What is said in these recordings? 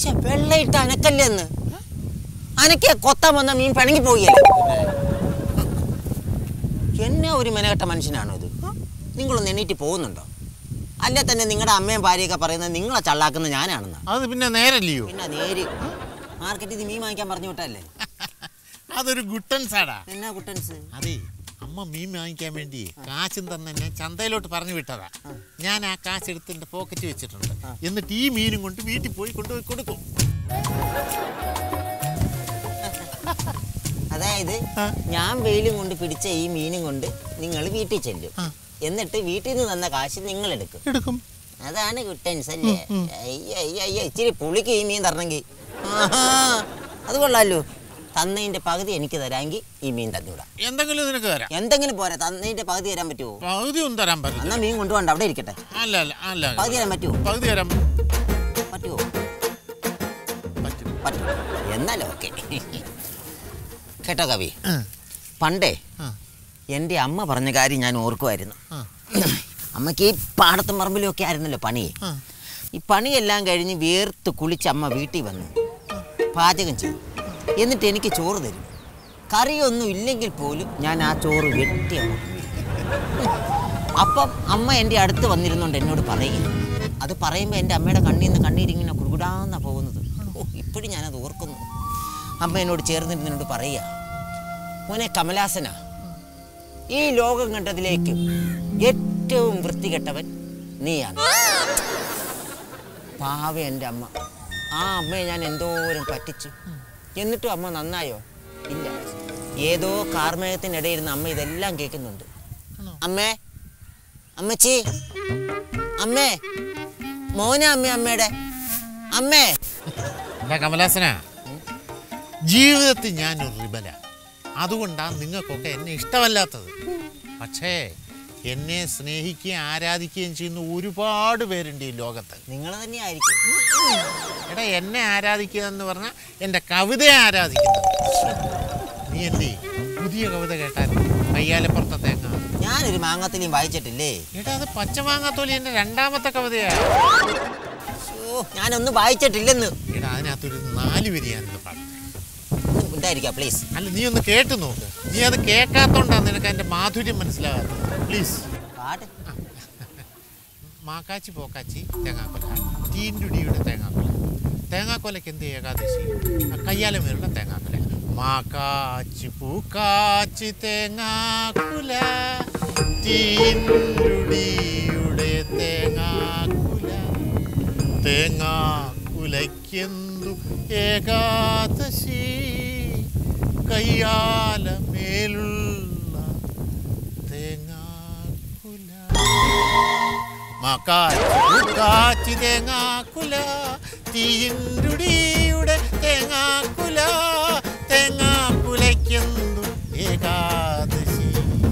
ശ്ശെ, വെള്ളയിട്ട് അനക്കല്ലേ എന്ന് അനക്കെ കൊത്താൻ വന്ന മീൻ പിണങ്ങി പോയല്ലേ എന്നെ ഒരു മെനകെട്ട മനുഷ്യനാണോ ഇത് നിങ്ങളൊന്ന് എണീറ്റ് പോകുന്നുണ്ടോ അല്ലെ തന്നെ നിങ്ങളുടെ അമ്മയും ഭാര്യയൊക്കെ പറയുന്നത് നിങ്ങളെ ചള്ളാക്കുന്ന ഞാനാണെന്നാണ് അത് പിന്നെ നേരല്ലയോ പിന്നെ നേര് മാർക്കറ്റിൽ നിന്ന് മീൻ വാങ്ങിക്കാൻ പറഞ്ഞു വിട്ടല്ലേ അതൊരു ഗുട്ടൻസാടാ എന്നാ കുട്ടൻസ് അതെ അമ്മ മീൻ വാങ്ങിക്കാൻ വേണ്ടി കാശും തന്നെ ഞാൻ ചന്തയിലോട്ട് പറഞ്ഞു വിട്ടതാ ഞാൻ ആ കാശ് എടുത്ത് എൻ്റെ പോക്കറ്റ് വെച്ചിട്ടുണ്ട് എന്നിട്ട് ഈ മീനും കൊണ്ട് വീട്ടിൽ പോയി കൊണ്ടുപോയി കൊടുക്കും അതായത് ആ. ഞാൻ വെയിലും കൊണ്ട് പിടിച്ച ഈ മീനും കൊണ്ട് നിങ്ങൾ വീട്ടിൽ ചെല്ലും ആ. എന്നിട്ട് വീട്ടിൽ നിന്ന് തന്ന കാശ് നിങ്ങൾ എടുക്കും എടുക്കും അതാണ് കുട്ടൻസ് അല്ലേ അയ്യ അയ്യ അയ്യ ഇച്ചിരി പുളിക്ക് ഈ മീൻ തരണമെങ്കിൽ ആഹാ, അത് കൊള്ളാലോ തന്നതിന്റെ പകുതി എനിക്ക് തരാമെങ്കിൽ ഈ മീൻ തന്നുവിടാം എന്തെങ്കിലും നിനക്ക് തരാം എന്തെങ്കിലും പോരാ തന്നതിന്റെ പകുതി തരാൻ പറ്റുമോ പകുതി ഒന്നും തരാൻ പറ്റില്ല എന്നാ മീൻ കൊണ്ടുപോകണ്ട അവിടെ ഇരിക്കട്ടെ അല്ല അല്ല അല്ല പകുതി തരാൻ പറ്റുമോ പകുതി തരാൻ പറ്റുമോ പറ്റും പറ്റും എന്നാലും ഓക്കെ കേട്ടോ കവി ആ, പണ്ടേ ആ, എൻ്റെ അമ്മ പറഞ്ഞ കാര്യം ഞാൻ ഓർക്കുമായിരുന്നു ആ, അമ്മയ്ക്ക് ഈ പാടത്തും പറമ്പിലും ഒക്കെ ആയിരുന്നല്ലോ പണി ആ. ഈ പണിയെല്ലാം കഴിഞ്ഞ് വേർത്ത് കുളിച്ച് അമ്മ വീട്ടിൽ വന്നു പാചകം ചെയ്തു എന്നിട്ട് എനിക്ക് ചോറ് തരും കറിയൊന്നും ഇല്ലെങ്കിൽ പോലും ഞാൻ ആ ചോറ് വെട്ടി അങ്ങോട്ട് വീഴും. അപ്പം അമ്മ എൻ്റെ അടുത്ത് വന്നിരുന്നുകൊണ്ട് എന്നോട് പറയുക അത് പറയുമ്പോൾ എൻ്റെ അമ്മയുടെ കണ്ണിൽ നിന്ന് കണ്ണീരിങ്ങനെ കുടുകുടാന്നാ പോകുന്നത് ഓ ഇപ്പോഴും ഞാനത് ഓർക്കുന്നു അമ്മ എന്നോട് ചേർന്നിരുന്ന് എന്നോട് പറയുക മോനെ കമലാസന ഈ ലോകം കണ്ടതിലേക്ക് ഏറ്റവും വൃത്തികെട്ടവൻ നീയാണ് പാവ എൻ്റെ അമ്മ ആ അമ്മയെ ഞാൻ എന്തോരം പറ്റിച്ചു എന്നിട്ടും അമ്മ നന്നായോ ഇല്ല ഏതോ കാർമേഘത്തിനിടയിൽ നിന്ന് അമ്മ ഇതെല്ലാം കേൾക്കുന്നുണ്ട് ആണോ? അമ്മേ അമ്മച്ചി അമ്മേ മോന അമ്മ അമ്മയുടെ അമ്മേ എന്താ കമലാസന ജീവിതത്തിൽ ഞാനൊരു റിബല അതുകൊണ്ടാണ് നിങ്ങൾക്കൊക്കെ എന്നെ ഇഷ്ടമല്ലാത്തത് പക്ഷേ എന്നെ സ്നേഹിക്കുകയും ആരാധിക്കുകയും ചെയ്യുന്ന ഒരുപാട് പേരുണ്ട് ഈ ലോകത്ത് നിങ്ങൾ തന്നെയായിരിക്കും എടാ എന്നെ ആരാധിക്കുക എന്ന് പറഞ്ഞാൽ എൻ്റെ കവിതയെ ആരാധിക്കുന്നത് നീ എൻ്റെ പുതിയ കവിത കേട്ടാൽ കയ്യാലപ്പുറത്തെ തേങ്ങ ഞാനൊരു മാങ്ങാത്തലിയും വായിച്ചിട്ടില്ലേ എടാ അത് പച്ചമാങ്ങാത്തോലി എൻ്റെ രണ്ടാമത്തെ കവിതയാണ് ഓ ഞാനൊന്നും വായിച്ചിട്ടില്ലെന്ന് എടാ അതിനകത്തൊരു നാല് വരിയാണെന്ന് പറഞ്ഞു ഉണ്ടായിരിക്കാം പ്ലീസ് അല്ല നീ ഒന്ന് കേട്ട് നോക്ക് നീ അത് കേൾക്കാത്തോണ്ടാണ് നിനക്ക് അതിൻ്റെ മാധുര്യം മനസ്സിലാകാത്തത് പ്ലീസ് പാട് മാക്കാച്ചി പോക്കാച്ചി തേങ്ങാക്കൊല തീൻറ്റുടിയുടെ തേങ്ങാക്കൊല തേങ്ങാക്കൊലയ്ക്ക് എന്ത് ഏകാദശി കയ്യാലമേലുള്ള തേങ്ങാക്കൊല മാക്കാച്ചി പൂക്കാച്ചി തേങ്ങാക്കുല തീൻറ്റുടിയുടെ തേങ്ങാക്കുല തേങ്ങാക്കുലയ്ക്കെന്തു ഏകാദശി കയ്യാലമേലുള്ള തേങ്ങാക്കുല മാക്കാച്ചി തേങ്ങാക്കുല തീയുടെ തേങ്ങാക്കുല തേങ്ങാക്കുലയ്ക്കെന്തു ഏകാദശി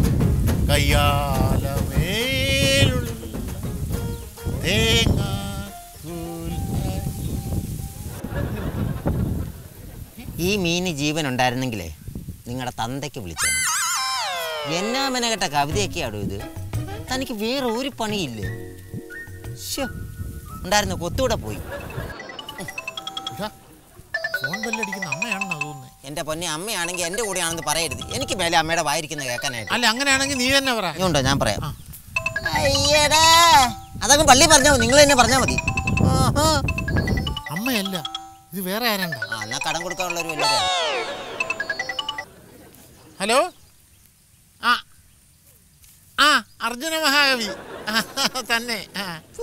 കയ്യാലമേലുള്ള തേങ്ങാക്കുല ഈ മീന് ജീവൻ ഉണ്ടായിരുന്നെങ്കിലേ നിങ്ങളുടെ തന്തയ്ക്ക് വിളിച്ചേ എന്നാ മെനകെട്ട കവിതയൊക്കെയാണോ ഇത് തനിക്ക് വേറെ ഒരു പണിയില്ലേ ശ്ശോ, ഉണ്ടായിരുന്നു കൊത്തൂടെ പോയി ഇതാ, ഫോൺ ബെല്ലടിക്കുന്ന അമ്മയാണെന്നാ തോന്നുന്നത് എൻ്റെ പൊന്നെ അമ്മയാണെങ്കിൽ എൻ്റെ കൂടെയാണെന്ന് പറയരുത് എനിക്ക് മേലെ അമ്മയുടെ വായിരിക്കുന്ന കേൾക്കാനായിട്ട് അല്ല അങ്ങനെയാണെങ്കിൽ നീ തന്നെ പറ ഇതുണ്ടോ ഞാൻ പറയാം ആ. അയ്യടാ അതങ്ങ് പള്ളി പറഞ്ഞാൽ മതി നിങ്ങൾ തന്നെ പറഞ്ഞാൽ മതി ആഹാ. അമ്മയല്ല ഇത് വേറെ ആരണ്ട ആ എന്നാ കടം കൊടുക്കാനുള്ള ഒരു വലിയ ഹലോ ആ ആ അർജുന മഹാകവി ആ, തന്നെ ആ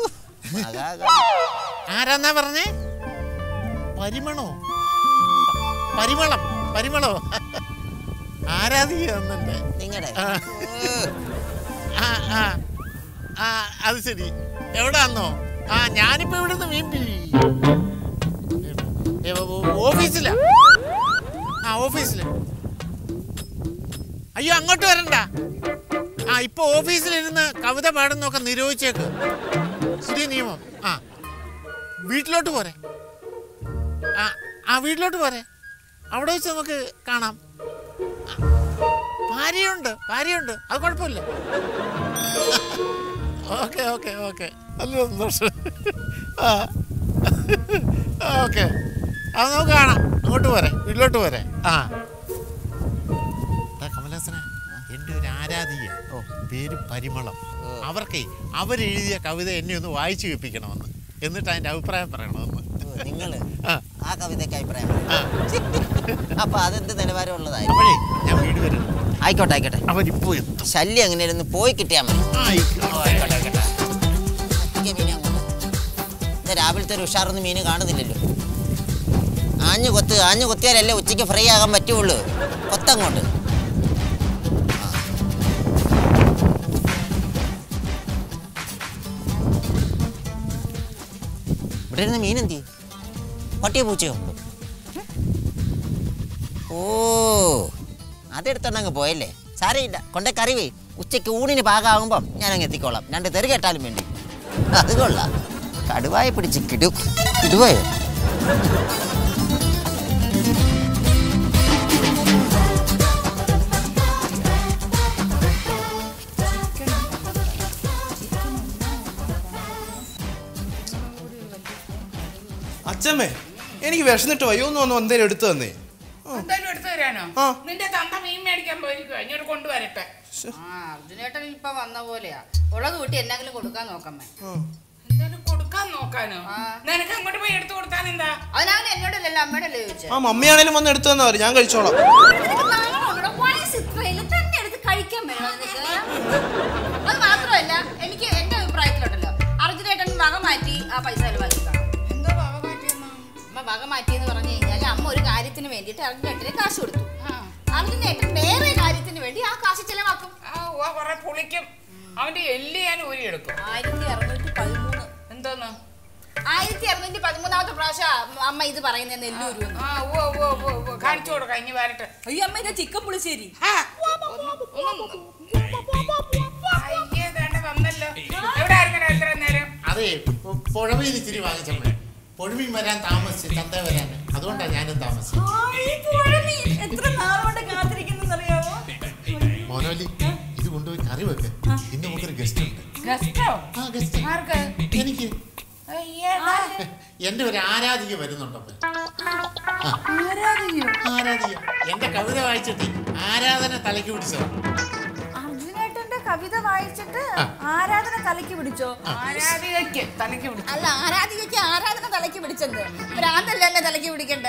ആരാന്നാ പറഞ്ഞേ പരിമളോ പരിമളം പരിമളോ ആരാധിക എന്നെ നിങ്ങളുടെ ആ. ആ ആ ആ അത് ശരി എവിടാന്നോ ആ ഞാനിപ്പോ ഇവിടുന്ന് മീൻ പിടി ഏ, ഓ- ഓഫീസിലാ ആ ഓഫീസില് അയ്യോ അങ്ങോട്ട് വരണ്ട ആ ഇപ്പൊ ഓഫീസിലിരുന്ന് കവിത പാടുന്നൊക്കെ നിരോധിച്ചേക്ക് പുതിയ നിയമം ആ വീട്ടിലോട്ട് പോരെ ആ ആ വീട്ടിലോട്ട് പോരെ അവിടെ വെച്ച് നമുക്ക് കാണാം ആ, ഭാര്യയുണ്ട് ഭാര്യയുണ്ട് അത് കുഴപ്പമില്ല ഓക്കെ ഓക്കെ ഓക്കെ നല്ല സന്തോഷം ആ ഓക്കെ അത് നമുക്ക് കാണാം അങ്ങോട്ട് പോരെ വീട്ടിലോട്ട് പോരെ ആ എടാ കമലഹാസനെ എൻ്റെ ഒരു ആരാധിക ഓ. പേര് പരിമളം അവർക്കേ അവരെഴുതിയ കവിത എന്നെ ഒന്ന് വായിച്ചു കേൾപ്പിക്കണമെന്ന് എന്നിട്ട് അതിൻ്റെ അഭിപ്രായം പറയണമെന്ന് നിങ്ങള് ആ ആ കവിതയ്ക്ക് അഭിപ്രായം പറയൂ. ആ അപ്പൊ അതെന്ത് നിലവാരമുള്ളതായിരുന്നു അപ്പോഴേ ഞാൻ വീട് വരുന്നു ആയിക്കോട്ടെ ആയിക്കോട്ടെ അവരിപ്പോ എത്തും ശല്യം അങ്ങനെ ഇരുന്ന് പോയി കിട്ടിയാൽ മതി ആയിക്കോട്ടെ ഇരിക്കെ മീനെ അങ്ങോട്ട്. ഇത് രാവിലത്തെ ഒരു ഉഷാറൊന്നും മീന് കാണുന്നില്ലല്ലോ ആഞ്ഞു കൊത്ത് ആഞ്ഞു കൊത്തിയാലല്ലേ ഉച്ചയ്ക്ക് ഫ്രൈ ആകാൻ പറ്റുള്ളൂ കൊത്തങ്ങോട്ട് ആ. ഇവിടെ ഇരുന്ന് മീൻ എന്തി പട്ടിയോ പൂച്ചയോ ഓ അതെടുത്തോണ്ടങ്ങ് പോയല്ലേ സാരമില്ല കൊണ്ടേ കറി വേ ഉച്ചയ്ക്ക് ഊണിന് പാകമാകുമ്പം ഞാൻ അങ്ങ് എത്തിക്കോളാം രണ്ട് തെറി കേട്ടാലും വേണ്ടി അത് കൊള്ളാം കടുവായ പിടിച്ച് കിടു കിടുവായോ അച്ഛമ്മേ എനിക്ക് വിശന്നിട്ട് വയ്യോ ഒന്ന് വന്ന് എന്തേലും എടുത്തു തന്നേ എന്തായാലും എടുത്തു തരാനോ ആ. നിന്റെ തന്ത മീൻ മേടിക്കാൻ പോയിരിക്കുവാ ഇങ്ങോട്ട് കൊണ്ടുവരട്ടെ ആ അർജുനേട്ടൻ ഇപ്പൊ വന്ന പോലെയാ ഉള്ളത് കൂട്ടി എന്തെങ്കിലും കൊടുക്കാൻ നോക്കമ്മേ എന്തായാലും കൊടുക്കാൻ നോക്കാനോ ആ. നിനക്ക് അങ്ങോട്ട് പോയി എടുത്തു കൊടുത്താൽ എന്താ അതിനവൻ എന്നോടല്ലല്ലോ അമ്മയോടല്ലേ ചോദിച്ചത് ആ മമ്മിയാണേലും വന്ന് എടുത്തു തന്നാ മതി ഞാൻ കഴിച്ചോളാം നിനക്ക് നാണമുണ്ടോ? വയസ്സ് ഇത്രയില്ല, തന്നെ എടുത്ത് കഴിക്കാൻ വേണോ നിനക്ക്? അത് മാത്രമല്ല എനിക്ക് എന്റെ അഭിപ്രായത്തിലുണ്ടല്ലോ അർജുനേട്ടൻ വക മാറ്റി ആ പൈസ ചെലവാക്കി കാണും എന്താ വക മാറ്റിയെന്നാ അമ്മ വക മാറ്റിയെന്ന് പറഞ്ഞു കഴിഞ്ഞാൽ അമ്മ ഒരു കാര്യത്തിന് വേണ്ടിയിട്ട് അർജുനേട്ടന് കാശ് കൊടുത്തു ആ. അർജുനേട്ടൻ വേറെ കാര്യത്തിന് വേണ്ടി ആ കാശ് ചെലവാക്കും ആ ഉവ്വ കുറെ പുളിക്കും അവന്റെ എല്ല് ഞാൻ ഊരിയെടുക്കും ആയിരത്തി അറുന്നൂറ്റി പതിമൂന്ന് എന്തോന്ന് ആയിരത്തി അറുന്നൂറ്റി പതിമൂന്നാമത്തെ പ്രാവശ്യം അമ്മ ഇത് പറയുന്നത് നെല്ലൂരു ആ ഉവ്വ ഉവ്വ ഉവ്വ ഉവ്വ കാണിച്ചു കൊടുക്കാം ഇനി വരട്ടെ അയ്യോ അമ്മ ഇത് ചിക്കൻ പുളിശ്ശേരി ആ, ഒന്ന്- ഒന്ന് അയ്യേ ദാണ്ടെ വന്നല്ലോ എവിടെ ആയിരുന്നു എത്ര നേരം അതെ പുഴമീൻ ഇച്ചിരി വാങ്ങിച്ചമ്മേ പുഴമീൻ വരാൻ താമസിച്ചു ചന്ത വരാൻ അതുകൊണ്ടാണ് ഞാനും താമസിച്ചത് എത്ര നാളുകൊണ്ട് കാത്തിരിക്കുന്നറിയാമോ മോനോലി ഇത് കൊണ്ടുപോയി കറി വെക്ക് ഇന്ന് നമുക്കൊരു ഗസ്റ്റ് ഉണ്ട് ഗസ്റ്റോ ആ ഗസ്റ്റ് ആർക്ക് എനിക്ക് അയ്യേ എന്റെ ഒരു ആരാധിക വരുന്നുണ്ടമ്മേ ആരാധിക്കോ ആരാധിക എന്റെ കവിത വായിച്ചിട്ട് ആരാധന തലയ്ക്ക് പിടിച്ചതാണ് അർജുനേട്ടന്റെ കവിത വായിച്ചിട്ട് ആരാധന തലയ്ക്ക് പിടിച്ചോ ആരാധികയ്ക്ക് തലയ്ക്ക് പിടിച്ചു അല്ല ആരാധികയ്ക്ക് ആരാധന തലയ്ക്ക് പിടിച്ചത് ഭ്രാന്തല്ല എന്നെ തലയ്ക്ക് പിടിക്കണ്ടേ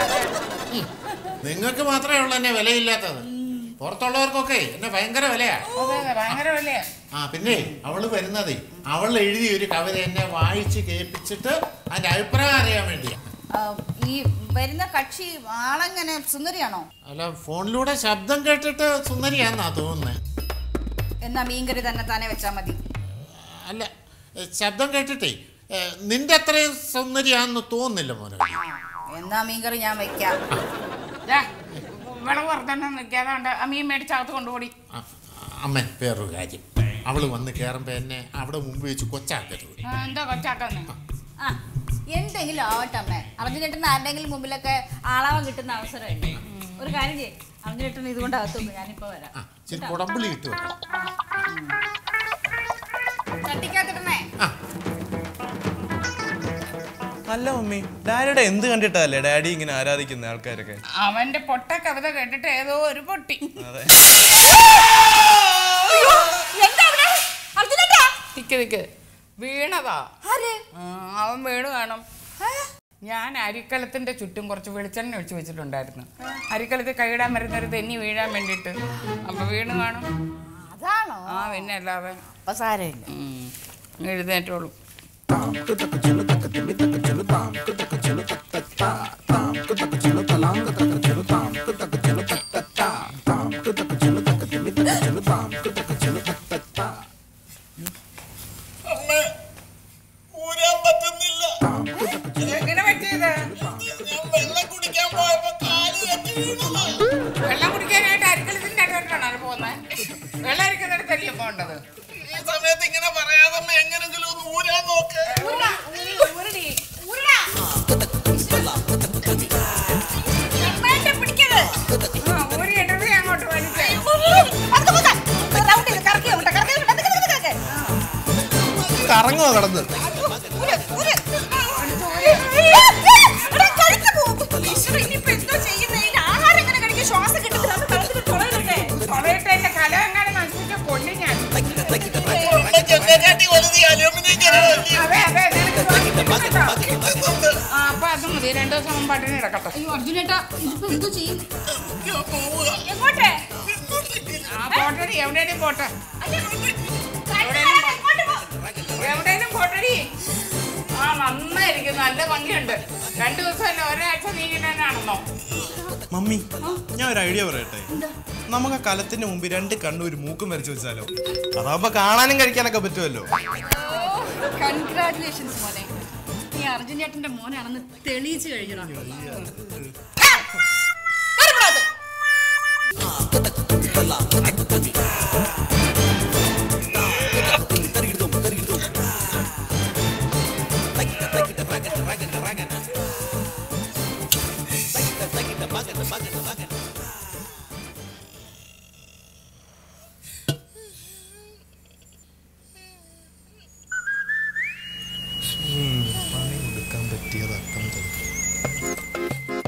നിങ്ങൾക്ക് മാത്രമേ ഉള്ളൂ എന്നെ വിലയില്ലാത്തത് പുറത്തുള്ളവർക്കൊക്കെ എന്നെ ഭയങ്കര വിലയാ അതെ അതെ ഭയങ്കര വിലയാ ആ പിന്നെ അവള് വരുന്നതേ അവൾ എഴുതിയ ഒരു കവിത എന്നെ വായിച്ച് കേൾപ്പിച്ചിട്ട് അതിന്റെ അഭിപ്രായം അറിയാൻ വേണ്ടിയാ ഈ വരുന്ന കക്ഷി ആളെങ്ങനെ സുന്ദരിയാണോ അല്ല ഫോണിലൂടെ ശബ്ദം കേട്ടിട്ട് സുന്ദരിയാന്നാ തോന്നുന്നത് എന്നാ മീൻകറി തന്നെ താനെ വെച്ചാ മതി അല്ല ഏ, ശബ്ദം കേട്ടിട്ടേ ഏ, നിന്റെ അത്രയും സുന്ദരിയാന്ന് തോന്നുന്നില്ല മോനെ എന്നാ മീൻകറി ഞാൻ വെക്കാം ദാ, വിളവ് വർദ്ധനം നിൽക്കാതെ ആ മീൻ മേടിച്ചകത്ത് കൊണ്ടുപോടി ആ, അമ്മ വേറൊരു കാര്യം അവള് വന്ന് കയറുമ്പോ എന്നെ അവിടെ മുമ്പ് വെച്ച് കൊച്ചാക്കരുത് ആ, എന്താ കൊച്ചാക്കാന്ന് ആ എന്തെങ്കിലും ആവട്ടെ അമ്മേ അർജുനേട്ടൻ ആരുടെങ്കിലും മുമ്പിലൊക്കെ ആളാവാൻ കിട്ടുന്ന അവസരമല്ലേ ഒരു കാര്യം ചെയ്യ് അർജുനേട്ടൻ ഇതുകൊണ്ട് അകത്തുണ്ട് ഞാനിപ്പോ വരാം ആ ഇച്ചിരി കുടമ്പുളി ഇട്ട് വെക്കാം ചട്ടിക്കകത്തിടണേ അല്ല മമ്മി ഡാഡിയുടെ എന്ത് കണ്ടിട്ടല്ലേ ഡാഡി ഇങ്ങനെ ആരാധിക്കുന്ന ആൾക്കാരൊക്കെ അവന്റെ പൊട്ട കവിത കേട്ടിട്ട് ഏതോ ഒരു പൊട്ടി അതെ എന്താ അവിടെ അർജുനേട്ടാ നിക്ക് നിക്ക് വീണതാ ആര് ആ, അവൻ വീണ് കാണും ഞാൻ അരിക്കലത്തിന്റെ ചുറ്റും കുറച്ച് വെളിച്ചെണ്ണ ഒഴിച്ച് വെച്ചിട്ടുണ്ടായിരുന്നു അരിക്കലത്തിൽ കൈയിടാൻ വരുന്നൊരു തെന്നി വീഴാൻ വേണ്ടിയിട്ട് അപ്പൊ വീണ് കാണും അതാണോ ആ പിന്നെ അല്ലാതെ അപ്പൊ സാരമില്ല ഉം. എഴുന്നേറ്റോളൂ ഊരാൻ പറ്റുന്നില്ല എങ്ങനെ പറ്റിയത് ഞാൻ വെള്ളം കുടിക്കാൻ പോയപ്പോ കാല് തെറ്റി വീണതാ. വെള്ളം കുടിക്കാനായിട്ട് അരിക്കലത്തിന്റെ അടുത്തോട്ടാണ് അത് പോകുന്നത് വെള്ളം അരിക്കുന്നിടത്തല്ലേ പോകേണ്ടത് ഈ സമയത്ത് ഇങ്ങനെ പറയാതെ അമ്മ എങ്ങനെങ്കിലും ഒന്ന് ഊരാൻ നോക്ക് ഊരി ഇട്ടത് അങ്ങോട്ട് വലിച്ചേ കറങ്ങുവാ കടന്ന് എടാ, കഴുത്ത് പോവും. ഈശ്വരാ, ഇനിയിപ്പോ എന്തോ ചെയ്യുന്നെ? ഇതിന് ആഹാരം എങ്ങനെ കഴിക്കും? ശ്വാസം കിട്ടത്തില്ല. അത് കഴുത്തിൽ തുളയിടണ്ടേ? കൊറേട്ടെ എന്റെ കല എങ്ങനെ നശിപ്പിച്ച കൊള്ളി ഞാൻ അതെ അതെ നിനക്ക് ശ്വാസം കിട്ടുന്നുണ്ടോ? ആ അപ്പൊ അത് മതി രണ്ടു ദിവസം പട്ടിണി കിടക്കട്ടെ അയ്യോ, അർജുനേട്ടാ, ഇതിപ്പോ എന്തോ ചെയ്യും? എങ്ങോട്ട്? ആ പോട്ടടി എവിടെയും പോട്ടെ അയ്യോ, കഴുത്ത് എങ്ങോട്ട് പോ? എവിടെയും പോട്ടടി ആ നന്നായിരിക്കും നല്ല ഭംഗിയുണ്ട് രണ്ടു ദിവസമല്ല ഒരാഴ്ച നീ ഇങ്ങനെ തന്നെ ആണെന്നോ മമ്മി ഞാൻ ഒരു ഐഡിയ പറയട്ടെ നമുക്ക് ആ കലത്തിന്റെ മുമ്പിൽ രണ്ട് കണ്ണും ഒരു മൂക്കും വരച്ചു വെച്ചാലോ അതാവുമ്പോ കാണാനും കഴിക്കാനൊക്കെ പറ്റുമല്ലോ കൺഗ്രാറ്റുലേഷൻസ് മോനെ നീ അർജുനേട്ടന്റെ മോനാണെന്ന് തെളിയിച്ചു കഴിഞ്ഞടാ പണി കൊടുക്കാൻ പറ്റിയത് അപ്പം തന്നെ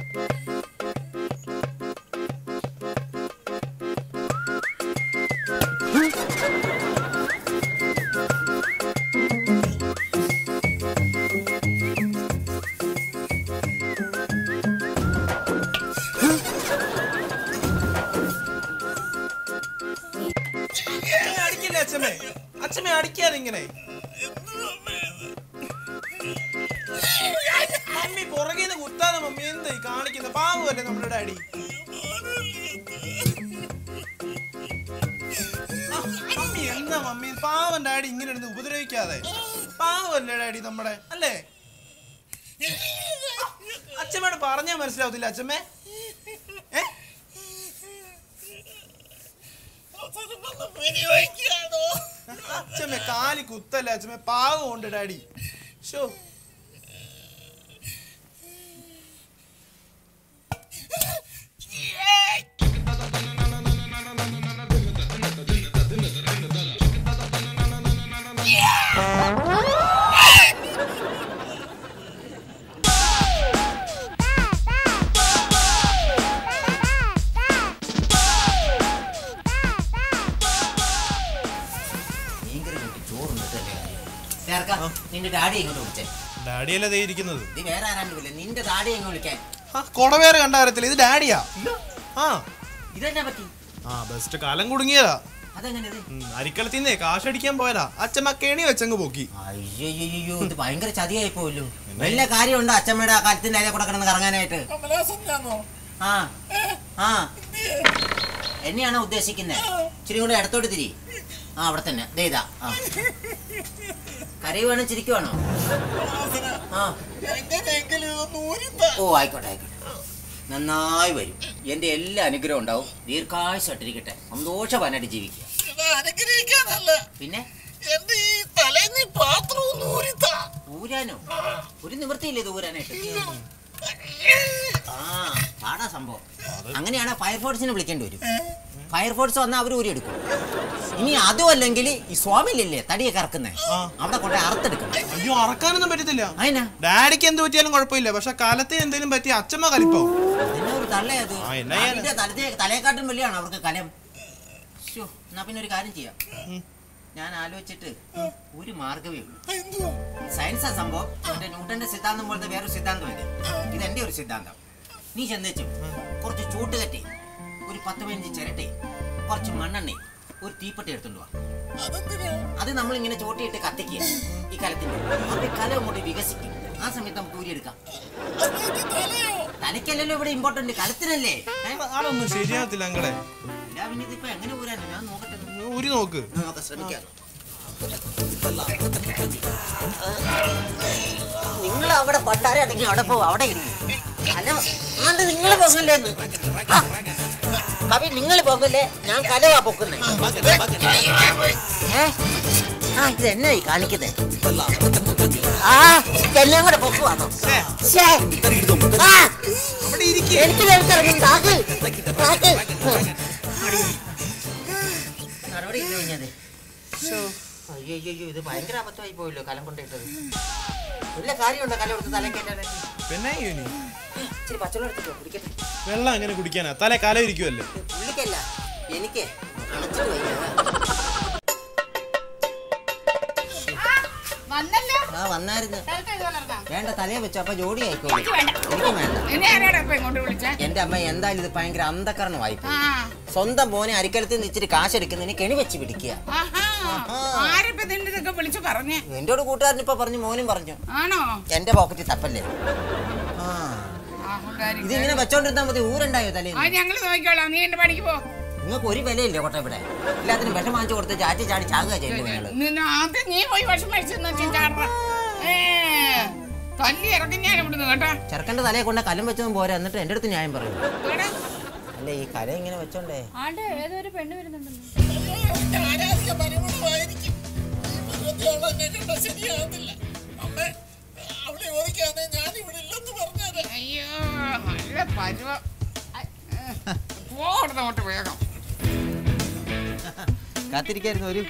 അടിക്കില്ല അച്ഛമ്മേ അച്ഛമ്മേ അടിക്കാതെ ഇങ്ങനെ മമ്മി പുറകേന്ന് കുത്താതെ മമ്മി എന്തായി കാണിക്കുന്നത് പാവമല്ലേ നമ്മുടെ ഡാഡി ആ, മമ്മി എന്താ മമ്മി പാവം ഡാഡി ഇങ്ങനെ ഇരുന്ന് ഉപദ്രവിക്കാതെ പാവമല്ലേ ഡാഡി നമ്മുടെ അല്ലേ അച്ഛമ്മയോട് പറഞ്ഞാൽ മനസ്സിലാവത്തില്ല അച്ഛമ്മേ ഏ അച്ഛമ്മ കാലി കുത്തല്ല അച്ഛമ്മ പാവമുണ്ട് ഡാഡി ഷോ ഭയങ്കര കൂട്ടി ചോറുണ്ടിട്ടല്ലേ ചേർക്കാം നിന്റെ ഡാഡി എങ്ങോട്ട് വിളിച്ചേ ഡാഡിയല്ലേ ദേ ഇരിക്കുന്നത് ഇത് വേറെ ആരാണ്ട് വിളില്ല നിന്റെ ഡാഡി എങ്ങോട്ട് വിളിക്കാൻ ആ കൊടവേറെ കണ്ട കാര്യത്തില്ല ഇത് ഡാഡിയാ ആ ഇതെന്നാ പറ്റി ആ ബെസ്റ്റ് കാലം കുടുങ്ങിയതാ അതെങ്ങനെ ഇത് ഉം, അരിക്കലത്തിന്നേ കാശടിക്കാൻ പോയതാ അച്ഛമ്മ കെണി വെച്ചങ്ങ് പോക്കി അയ്യോ ഇത് ഭയങ്കര ചതിയായി പോയല്ലോ വല്ല കാര്യമുണ്ടോ അച്ഛമ്മയുടെ ആ കഴുത്തിന്റെ അതിലെ കൂടെ കിടന്ന് കറങ്ങാനായിട്ട് ആ ആ എന്നെയാണോ ഉദ്ദേശിക്കുന്നത് ഇച്ചിരി കൂടെ ഇടത്തോട്ട് തിരി ആ അവിടെ തന്നെ ദേ ഇതാ ആ കരയുവാണോ ചിരിക്കുവാണോ ആ ഓ ആയിക്കോട്ടെ ആയിക്കോട്ടെ നന്നായി വരും എന്റെ എല്ലാ അനുഗ്രഹം ഉണ്ടാവും ദീർഘായുസായിട്ടിരിക്കട്ടെ സന്തോഷവാനായിട്ട് ജീവിക്കുക അനുഗ്രഹിക്കാനല്ല പിന്നെ എന്റെ ഈ തലേന്ന് പാത്രം ഒന്ന് ഊരിത്താ ഊരാനോ ഒരു നിവൃത്തിയില്ലേ ഇത് ഊരാനായിട്ട് ആ പാടാ സംഭവം അങ്ങനെയാണ് ഫയർഫോഴ്സിനെ വിളിക്കേണ്ടി വരും ഫയർഫോഴ്സ് വന്നാൽ അവർ ഊരിയെടുക്കും ഇനി അതും അല്ലെങ്കിൽ ഈ സ്വാമിയിലില്ലേ തടിയൊക്കെ ഇറക്കുന്നേ ആ. അവിടെ കൊണ്ട് അറുത്തെടുക്കണം അയ്യോ അറക്കാനൊന്നും പറ്റത്തില്ല അതിനാ ഡാഡിക്ക് എന്ത് പറ്റിയാലും കുഴപ്പമില്ല പക്ഷെ കാലത്തിന് എന്തെങ്കിലും പറ്റിയ അച്ഛമ്മ കലിപ്പോ എന്നാ ഒരു തള്ളയത് ആ, എന്നാ ചെയ്യാനാ? അതിന്റെ തലത്തെ തലയെക്കാട്ടും വലിയാണ് അവർക്ക് കലം ശ്ശോ, എന്നാ പിന്നെ ഒരു കാര്യം ചെയ്യാം ഉം. ഞാൻ ആലോചിച്ചിട്ട് ഒരു മാർഗമേ ഉള്ളൂ സയൻസാ സംഭവം മറ്റേ ന്യൂട്ടന്റെ സിദ്ധാന്തം പോലത്തെ വേറൊരു സിദ്ധാന്തമില്ല ഇത് എന്റെ ഒരു സിദ്ധാന്തം നീ ചെന്നേച്ചു കുറച്ച് ചൂട്ടുകട്ടി ഒരു പത്ത് പതിനഞ്ച് ചിരട്ടെ കുറച്ച് മണ്ണെണ്ണ ഒരു തീപ്പെട്ടി എടുത്തോണ്ട് വാ അത് നമ്മൾ ഇങ്ങനെ ചോട്ടിയിട്ട് കത്തിക്കുക ഈ കലത്തിന്റെ അപ്പൊ ഈ കലം അങ്ങോട്ട് വികസിക്കും ആ സമയത്ത് നമുക്ക് ഊരിയെടുക്കാം തലയ്ക്കല്ലല്ലോ ഇവിടെ ഇമ്പോർട്ടന്റ് കലത്തിനല്ലേ ഏ? ആളൊന്നും ശരിയാകത്തില്ല അങ്ങളെ ഇല്ല, പിന്നെ ഇതിപ്പോ എങ്ങനെ ഊരാനോ ഞാൻ നോക്കട്ടെ ഊരി നോക്ക് നമുക്ക് ശ്രമിക്കാം നിങ്ങൾ അവിടെ പണ്ടാരെ അടങ്ങി അവിടെ പോകും അവിടെ ഇരുന്നു അല്ല ആണ്ട് നിങ്ങൾ പോകല്ലേ കവി നിങ്ങൾ പോകല്ലേ ഞാൻ കലവാ പൊക്കുന്നേ ഏ? ആ ഇത് എന്നായി കാണിക്കുന്നേ ആ എല്ലാം കൂടെ പൊക്കുവാണോ ശ്ശേ. ആ, അവിടെ ഇരിക്കേ എനിക്ക് നേരത്തിറങ്ങും താക്ക് താക്ക് നടപടി ഇല്ല കുഞ്ഞത് അയ്യോ അയ്യോ അയ്യോ ഇത് ഭയങ്കര അബദ്ധമായി പോയല്ലോ കലം കൊണ്ടിട്ടത് വല്ല കാര്യമുണ്ടോ കലം എടുത്ത് തലക്കേറ്റാൻ പിന്നെ യൂനി ഇച്ചിരി പച്ചവെള്ളം എടുത്തിട്ടോ കുടിക്കട്ടെ വെള്ളം എങ്ങനെ കുടിക്കാനാ തല കാലം ഇരിക്കുമല്ലേ പുള്ളിക്കല്ല എനിക്ക് അണച്ചിട്ട് വയ്യ വന്നല്ലോ ആ വന്നായിരുന്നു സ്ഥലത്ത് ഇതുപോലെ ഇറങ്ങാം. വേണ്ട തലയെ വെച്ചു അപ്പൊ ജോഡി ആയിക്കോളൂ എനിക്ക് വേണ്ട. എനിക്കും വേണ്ട എന്നെ ആരാടാ ഇപ്പൊ ഇങ്ങോട്ട് വിളിച്ചേ എന്റെ അമ്മ എന്തായാലും ഇത് ഭയങ്കര അന്ധകരണമായി ആ സ്വന്തം മോനെ അരിക്കലത്തിൽ നിന്ന് ഇച്ചിരി കാശ് എടുക്കുന്നതിന് കെണി വെച്ച് പിടിക്കുക ആഹാ ആരിപ്പോ ഇതിന്റെ ഇതൊക്കെ വിളിച്ചു പറഞ്ഞേ എന്നോട് കൂട്ടുകാരൻ ഇപ്പൊ പറഞ്ഞു മോനും പറഞ്ഞു ആണോ എന്റെ പോക്കറ്റിൽ തപ്പല്ലേ ആ ആഹുകാരി ഇതിങ്ങനെ വെച്ചോണ്ടിരുന്നാ മതി ഊരുണ്ടായോ തലേന്ന് ആ ഞങ്ങള് നോക്കിക്കോളാം നീ എന്റെ പണിക്ക് പോ നിങ്ങൾക്ക് ഒരു വിലയില്ലേ കോട്ട ഇവിടെ എല്ലാത്തിനും വിഷം വാങ്ങിച്ചു കൊടുത്ത് ചാറ്റി ചാടി ചാകുക ചെയ്യുന്നത് നിങ്ങള് നിന്നെ ആദ്യം നീ പോയി വിഷം മേടിച്ചെന്ന് ചാട ഏ തല്ലി ഇറങ്ങി ഞാൻ ഇവിടുന്ന് കേട്ടോ ചെറുക്കന്റെ തലയെ കൊണ്ട് കലം വെച്ചതും പോരാ എന്നിട്ട് എന്റെ അടുത്ത് ന്യായം പറയും ഇവിടെ അല്ല ഈ കല ഇങ്ങനെ വെച്ചോണ്ടേ ആണ്ട് ഏതോ ഒരു പെണ്ണ് വരുന്നുണ്ടല്ലോ അയ്യോ നല്ല പരുവം പോടുന്ന അങ്ങോട്ട് വേഗം കാത്തിരിക്കായിരുന്നു ഒരു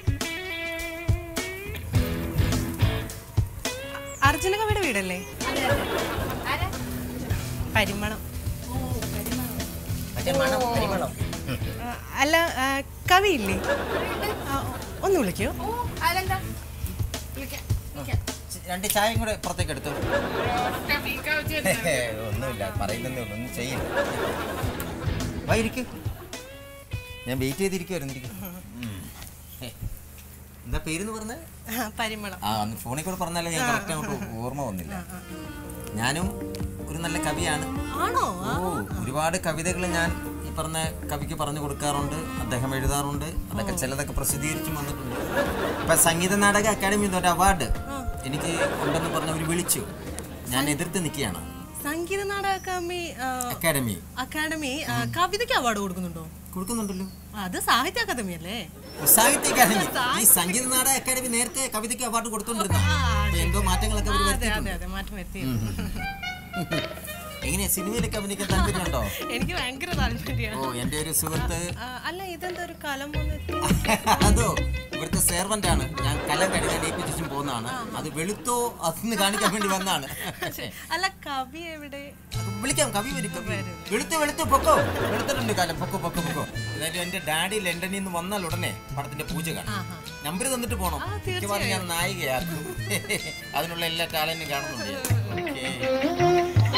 അർജുന കവിയുടെ വീടല്ലേ ആരാ പരിമളം മറ്റേ മണം പരിമളം ആ, അല്ല ആ, കവി ഇല്ലേ ആ, ഒന്ന് വിളിക്കോ ഓ അതെന്താ വിളിക്കാം രണ്ട് ചായയും കൂടെ പുറത്തേക്ക് എടുത്തു ഒറ്റ വീക്ക വെച്ച് തരുന്നത്. ഒന്നുമില്ല പറയുന്നേ ഉള്ളൂ ഒന്നും ചെയ്യില്ല വാ ഇരിക്കൂ ഞാൻ വെയിറ്റ് ചെയ്തിരിക്കുവായിരുന്നു ഇരിക്കൂ. ഉം. ഹേ, എന്താ പേരെന്ന് പറഞ്ഞത് ആ, പരിമളം ആ അന്ന് ഫോണിൽ കൂടെ പറഞ്ഞാലേ ഞാൻ കറക്റ്റ് അങ്ങോട്ട് ഓർമ്മ വന്നില്ല ഞാനും ഒരു നല്ല കവിയാണ് ആണോ ഓ ഒരുപാട് കവിതകൾ ഞാൻ ഈ പറഞ്ഞ കവിക്ക് പറഞ്ഞു കൊടുക്കാറുണ്ട് അദ്ദേഹം എഴുതാറുണ്ട് അതൊക്കെ ചിലതൊക്കെ പ്രസിദ്ധീകരിച്ചും വന്നിട്ടുണ്ട് ഇപ്പൊ സംഗീത നാടക അക്കാദമി ഒരു അവാർഡ് എനിക്ക് ഉണ്ടെന്ന് പറഞ്ഞ് അവർ വിളിച്ചു ഞാൻ എതിർത്ത് നിൽക്കുകയാണ് സംഗീത നാടക അക്കാദമി ആ, അക്കാദമി അക്കാദമി ആ, കവിതയ്ക്ക് അവാർഡ് കൊടുക്കുന്നുണ്ടോ കൊടുക്കുന്നുണ്ടല്ലോ അത് സാഹിത്യ അക്കാദമി അല്ലേ സാഹിത്യ അക്കാദമി ഈ സംഗീത നാടക അക്കാദമി നേരത്തെ കവിതയ്ക്ക് അവാർഡ് കൊടുത്തോണ്ടിരുന്നു അപ്പൊ എന്തോ മാറ്റങ്ങളൊക്കെ അവർ അതെ വരുത്തിയിട്ടുണ്ട് അതെ അതെ മാറ്റം വരുത്തി എങ്ങനെയാ സിനിമയിലൊക്കെ അഭിനയിക്കാൻ താല്പര്യമുണ്ടോ എനിക്ക് ഭയങ്കര താല്പര്യമാണ് ഓ എന്റെ ഒരു സുഹൃത്ത് ആ, അല്ല ഇതെന്താ ഒരു കലം പോലെ അതോ ഇവിടുത്തെ സെർവന്റ് ആണ് ഞാൻ കലം കഴുകാൻ ഏൽപ്പിച്ചും പോകുന്നതാണ് അത് വെളുത്തോ അതൊന്ന് കാണിക്കാൻ വേണ്ടി വന്നാണ് അല്ല കവി എവിടെ വിളിക്കാം കവി വരും കവി വരും. വെളുത്ത് വെളുത്ത് പൊക്കോ വെളുത്തിട്ടുണ്ട് കാലം പൊക്കോ പൊക്കോ പൊക്കോ അതായത് എന്റെ ഡാഡി ലണ്ടനിൽ നിന്ന് വന്നാൽ ഉടനെ പടത്തിന്റെ പൂജ കാണും നമ്പർ തന്നിട്ട് പോണം ആ, മിക്കവാറും ഞാൻ നായികയാക്കും അതിനുള്ള എല്ലാ ടാലന്റും കാണുന്നുണ്ട് ഞാൻ. ഓക്കേ.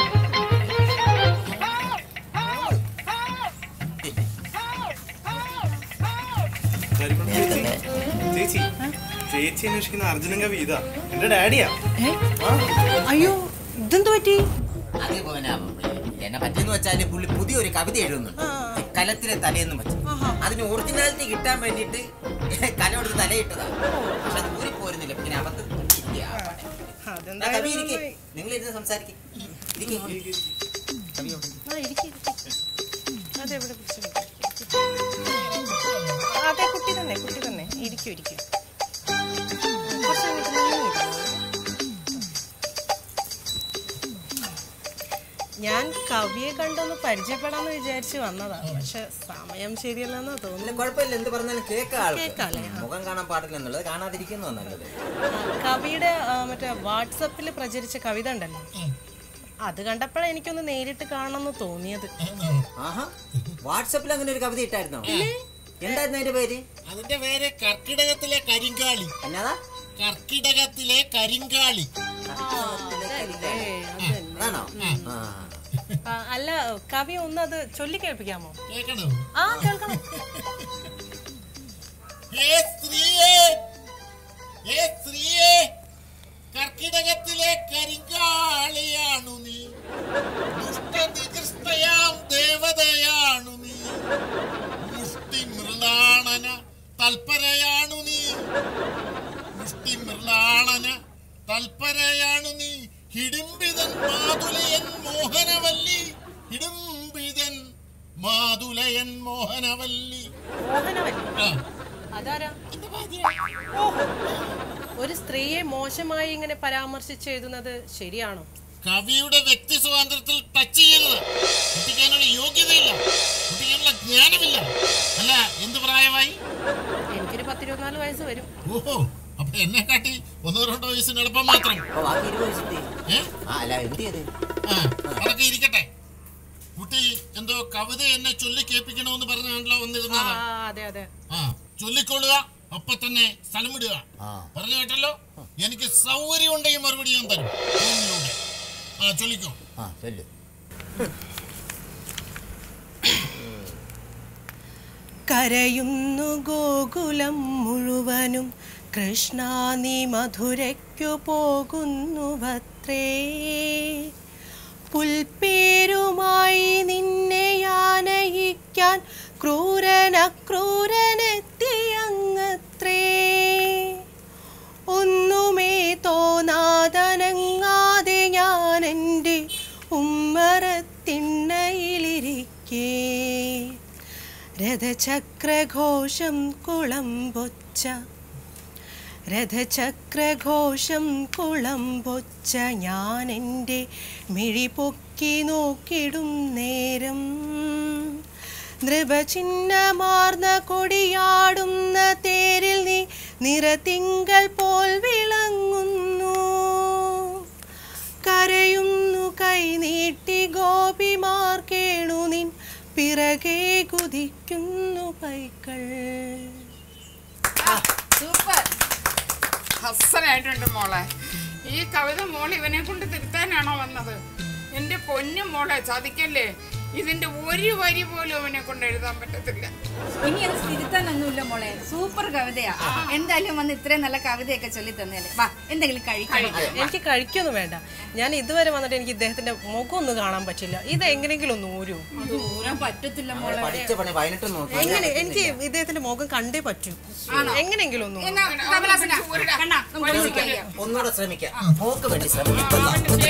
പരിമളം ചേച്ചി ചേച്ചി ചേച്ചി അന്വേഷിക്കുന്ന അർജുനൻ കവി ഇതാ എന്റെ ഡാഡിയാ അയ്യോ ഇതെന്ത് പറ്റി അത് പോനാ എന്നെ പറ്റിയെന്ന് വെച്ചാല് പുള്ളി പുതിയൊരു കവിത എഴുതുന്നുണ്ട് കലത്തിലെ തലയെന്നും വെച്ച് അതിന് ഒറിജിനാലിറ്റി കിട്ടാൻ വേണ്ടിയിട്ട് കല കൊടുത്ത് തലയിട്ടതാ പക്ഷെ അത് ഊരി പോരുന്നില്ല പിന്നെ അബദ്ധം പറ്റിയ ആ പണി. ആ, കവി ഇരിക്ക്. നിങ്ങൾ ഇരുന്ന് സംസാരിക്കും കവി അവിടെ ഇരിക്ക്. ആ, ഇരിക്ക്, ഇരിക്ക്. അതെവിടെ പിടിച്ചു അതെ കുട്ടി തന്നെ കുട്ടി തന്നെ ഇരിക്കൂ ഇരിക്കൂ കുറച്ച് അങ്ങോട്ട് നീങ്ങിയിരുന്നോ. ഞാൻ കവിയെ കണ്ടൊന്ന് പരിചയപ്പെടാന്ന് വിചാരിച്ച് വന്നതാ പക്ഷെ സമയം ശരിയല്ലെന്നാ ഇല്ല, തോന്നുന്നു കുഴപ്പമില്ല എന്ത് പറഞ്ഞാലും കേൾക്കാം ആൾക്ക്. കേൾക്കാല്ലേ? മുഖം കാണാൻ പാടില്ല എന്നുള്ളത് കാണാതിരിക്കുന്നോ നല്ലത് ആ, കവിയുടെ ആ, മറ്റേ വാട്സപ്പിൽ പ്രചരിച്ച കവിത ഉണ്ടല്ലോ അത് കണ്ടപ്പോഴാണ് എനിക്കൊന്ന് നേരിട്ട് കാണണമെന്ന് തോന്നിയത് ആഹാ വാട്സപ്പിൽ അങ്ങനെ ഒരു കവിത ഇട്ടായിരുന്നോ എന്തായിരുന്നു അതിന്റെ പേര് അതിന്റെ പേര് കർക്കിടകത്തിലെ കരിങ്കാളി എന്നാതാ കർക്കിടകത്തിലെ കരിങ്കാളി ഏയ്, അത് തന്നെ. അതാണോ ആ ആ, അല്ല കവി ഒന്ന് അത് ചൊല്ലി കേൾപ്പിക്കാമോ കേൾക്കണോ ആ കേൾക്കണം ഹേ സ്ത്രീയെ ഹേ സ്ത്രീയെ കർക്കിടകത്തിലെ കരിങ്കാളിയാണു നീ ദുഷ്ടനികൃഷ്ടയാം ദേവതയാണു നീ മുഷ്ടി മൃളാണന തൽപരയാണു നീ മുഷ്ടി മൃളാണന തൽപരയാണു നീ ഹിഡിംബിതൻ മാതുലയൻ മോഹനവല്ലി ഹിഡിംബിതൻ മാതുലയൻ മോഹനവല്ലി മോഹനവല്ലി ആ അതാരാ ഓഹോ. ഒരു സ്ത്രീയെ മോശമായി ഇങ്ങനെ പരാമർശിച്ച് എഴുതുന്നത് ശരിയാണോ കവിയുടെ വ്യക്തി സ്വാതന്ത്ര്യത്തിൽ ടച്ച് ചെയ്യരുത് കുട്ടിക്ക് അതിനുള്ള യോഗ്യതയില്ല കുട്ടിക്ക് അതിനുള്ള ജ്ഞാനമില്ല അല്ല എന്ത് പ്രായമായി എനിക്കൊരു പത്തിരുപത്തിനാല് വയസ്സ് വരും ഓഹോ എന്നെ കാട്ടി ഒന്നോ രണ്ടോ വയസ്സിന് എളുപ്പം മാത്രം അപ്പൊ ബാക്കി ഇരുപത് വയസ്സത്തെ ഏ ആ അല്ല എന്ത് ചെയ്ത് ആ, അതൊക്കെ ഇരിക്കട്ടെ കുട്ടി എന്തോ കവിത എന്നെ ചൊല്ലി കേൾപ്പിക്കണമെന്ന് പറഞ്ഞാണല്ലോ ആ വന്നിരുന്നത് അതെ അതെ ആ ചൊല്ലിക്കൊള്ളുക ഒപ്പൊ തന്നെ സ്ഥലം വിടുക ആ. പറഞ്ഞു കേട്ടല്ലോ എനിക്ക് സൗകര്യം ഉണ്ടെങ്കിൽ മറുപടി ഞാൻ തരും ഫോണിലൂടെ. ആ ചൊല്ലിക്കോ ആ ചൊല്ലു കരയുന്നു ഗോകുലം മുഴുവനും കൃഷ്ണ നീ മധുരയ്ക്കു പോകുന്നുവത്രേ പുൽപ്പേരുമായി നിന്നെ ആനയിക്കാൻ ക്രൂരന ക്രൂരനെത്തിയങ്ങത്രേ ഒന്നുമേ തോന്നാതനങ്ങാതെ ഞാൻ എൻ്റെ ഉമ്മറത്തിണ്ണയിലിരിക്കേ രഥചക്രഘോഷം കുളമ്പൊച്ച രഥചക്രഘോഷം കുളമ്പൊച്ച ഞാൻ എൻ്റെ മിഴി പൊക്കി നോക്കിടും നേരം നൃപചിഹ്നമാർന്ന കൊടിയാടുന്ന തേരിൽ നീ നിറതിങ്കൾ പോൽ വിളങ്ങുന്നു കരയുന്നു കൈനീട്ടി ഗോപിമാർ കേണു നിൻ പിറകെ കുതിക്കുന്നു പൈക്കൾ സൂപ്പർ ഹസ്സനായിട്ടുണ്ട് മോളെ ഈ കവിത മോൾ ഇവനെ കൊണ്ട് തിരുത്താനാണോ വന്നത് എന്റെ പൊന്നു മോളെ ചതിക്കല്ലേ ഇതിന്റെ ഒരു വരി പോലും അവനെ കൊണ്ട് എഴുതാൻ പറ്റത്തില്ല ഇനി അത് തിരുത്താനൊന്നുമില്ല മോളെ സൂപ്പർ കവിതയാ എന്തായാലും വന്ന് ഇത്രയും നല്ല കവിതയൊക്കെ ചൊല്ലി തന്നേലെ വാ എന്തെങ്കിലും കഴിക്കണം എനിക്ക് കഴിക്കൊന്നും വേണ്ട ഞാൻ ഇതുവരെ വന്നിട്ട് എനിക്ക് ഇദ്ദേഹത്തിന്റെ മുഖം ഒന്നും കാണാൻ പറ്റില്ല ഇത് എങ്ങനെയെങ്കിലും ഒന്ന് ഊരൂ അത് ഊരാൻ പറ്റത്തില്ല മോളെ പഠിച്ച പണി പതിനെട്ട് നോക്കി എങ്ങനെ എനിക്ക് ഇദ്ദേഹത്തിന്റെ മുഖം കണ്ടേ പറ്റൂ എങ്ങനെയെങ്കിലും ഒന്ന് എന്നാ കമലാസന കണ്ണാ നമുക്ക് മ്യൂസിക് ചെയ്യാം ഒന്നുകൂടെ ശ്രമിക്കാം പോക്ക് വേണ്ടി ശ്രമിക്കാം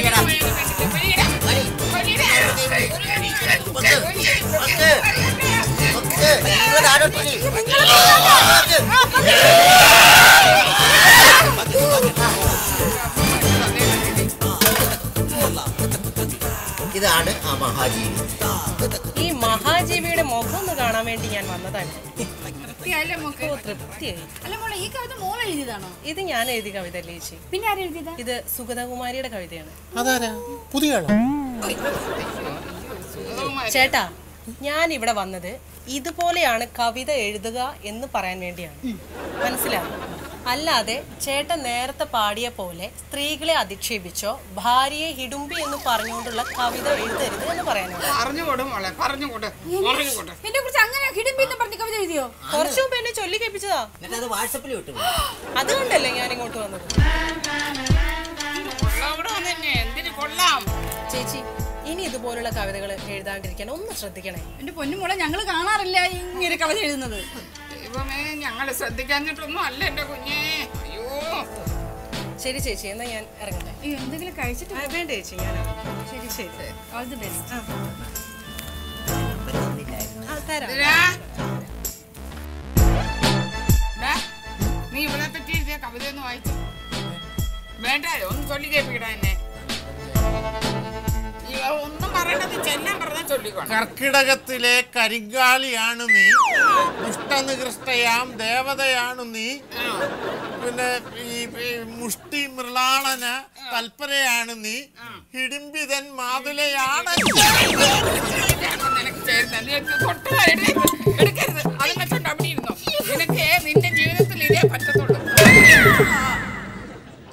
ഇതാണ് ആ മഹാജീവി ഈ മഹാജീവിയുടെ മുഖം ഒന്ന് കാണാൻ വേണ്ടി ഞാൻ വന്നതാണ് വൃത്തിയായില്ലേ മോക്ക് ഓ, തൃപ്തിയായി അല്ല മോളെ ഈ കവിത മോൾ എഴുതിയതാണോ ഇത് ഞാൻ എഴുതിയ കവിത അല്ലേ ചേച്ചി പിന്നെ ആരും എഴുതിയതാ ഇത് സുഗതകുമാരിയുടെ കവിതയാണ് അതാരാ പുതിയ ആളോ ചേട്ടാ ഞാൻ ഇവിടെ വന്നത് ഇതുപോലെയാണ് കവിത എഴുതുക എന്ന് പറയാൻ വേണ്ടിയാണ് മനസ്സിലായി അല്ലാതെ ചേട്ടൻ നേരത്തെ പാടിയ പോലെ സ്ത്രീകളെ അധിക്ഷേപിച്ചോ ഭാര്യയെ ഹിഡുമ്പി എന്ന് പറഞ്ഞുകൊണ്ടുള്ള കവിത എഴുതരുത് എന്ന് പറയാനാണ് പറഞ്ഞുകൊടു മോളെ പറഞ്ഞുകൊടു പറഞ്ഞുകൊടു എന്നെ കുറിച്ച് അങ്ങനെ ഹിഡംബി എന്ന് പറഞ്ഞ കവിത എഴുതിയോ കുറച്ചു മുമ്പ് എന്നെ ചൊല്ലി കേൾപ്പിച്ചതാ എന്നിട്ട് അത് വാട്സപ്പിൽ വിട്ടു അതുകൊണ്ടല്ലേ ഞാൻ ഇങ്ങോട്ട് വന്നത് കൊള്ളാവിടെ തന്നെ എന്തിനു കൊള്ളാം ചേച്ചി ഇനി ഇതുപോലുള്ള കവിതകൾ എഴുതാണ്ടിരിക്കാൻ ഒന്ന് ശ്രദ്ധിക്കണേ എന്റെ പൊന്നു മോളെ ഞങ്ങൾ കാണാറില്ല ഇങ്ങനെ കവിത എഴുതുന്നത് ദൈവമേ ഞങ്ങളെ ശ്രദ്ധിക്കാഞ്ഞിട്ടൊന്നും അല്ല എന്റെ കുഞ്ഞേ അയ്യോ ശരി ചേച്ചി എന്നാ ഞാൻ ഇറങ്ങട്ടെ അയ്യോ, എന്തെങ്കിലും കഴിച്ചിട്ട് ആ, വേണ്ട ചേച്ചി ഞാൻ ഇറങ്ങാം. ശരി ശരി ഓൾ ദി ബെസ്റ്റ് ആ തരാം ഇതിലാ. ഡാ, നീ ഇവിടെ പറ്റി എഴുതിയ കവിതയൊന്ന് വായിച്ചു വേണ്ടായോ ഒന്ന് ചൊല്ലി കേൾപ്പിക്കടാ എന്നെ ഇവ ഒന്നും പറയണ്ടത് ചെല്ലാൻ പറഞ്ഞാൽ ചൊല്ലിക്കോണം കർക്കിടകത്തിലെ കരിങ്കാളിയാണ് നീ ദുഷ്ടനികൃഷ്ടയാം ദേവതയാണ് നീ പിന്നെ ഈ ഈ മുഷ്ടി മൃളാളന തൽപരയാണ് നീ ഹിഡിംബിതൻ മാതുലയാണ് നിനക്ക് ചേരുന്ന നീ തൊട്ടുകാരുടെ